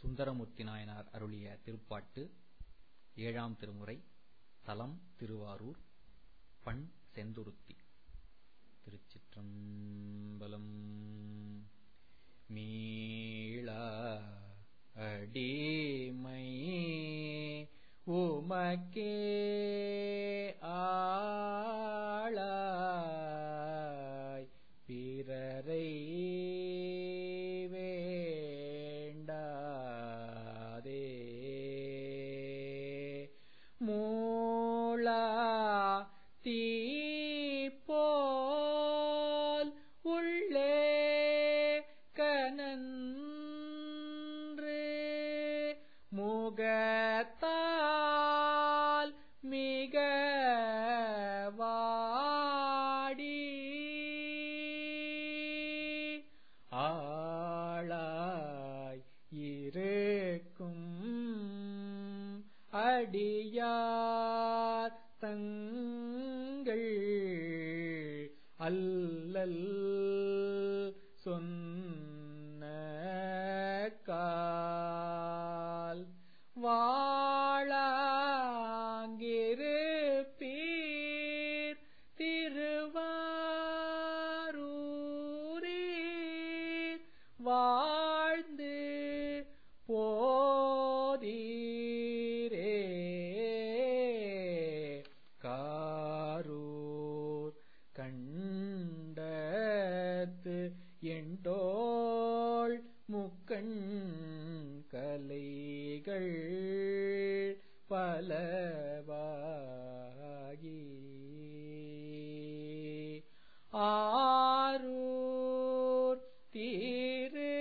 சுந்தரமூர்த்தி நாயனார் அருளிய திருப்பாட்டு ஏழாம் திருமுறை தலம் திருவாரூர் பண் செந்துருத்தி திருச்சிற்றம்பலம் மீளா அடிமை உமக்கே ஆளாய் பிறரை வேண்டாதே மூளா தீப்போல் உள்ளே கனன்று முகத்தால் மிக வாடி ஆளாய் இருக்கும் அடியார் தங்கள் அல்லல் சொன்ன கால் வாழாங்கிருப்பீர் திருவாரூரீர் வாழ்ந்து போதீரே காரூர் கண்டத்து எண்டோள் முக்கண் கலைகள் பலவாகி ஆரூர் தீரு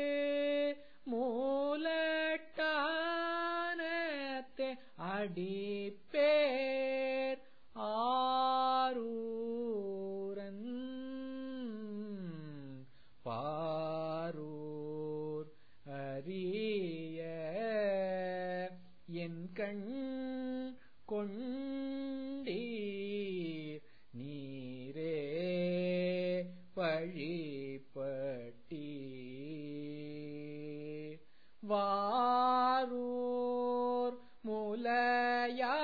மூலட்டானத்தே அடிப்பேர் ஆரூரன் பாரூர் அறிய என் கண் கொண்டீர் நீரே வழிபட்டீர் வாரூர் முலையா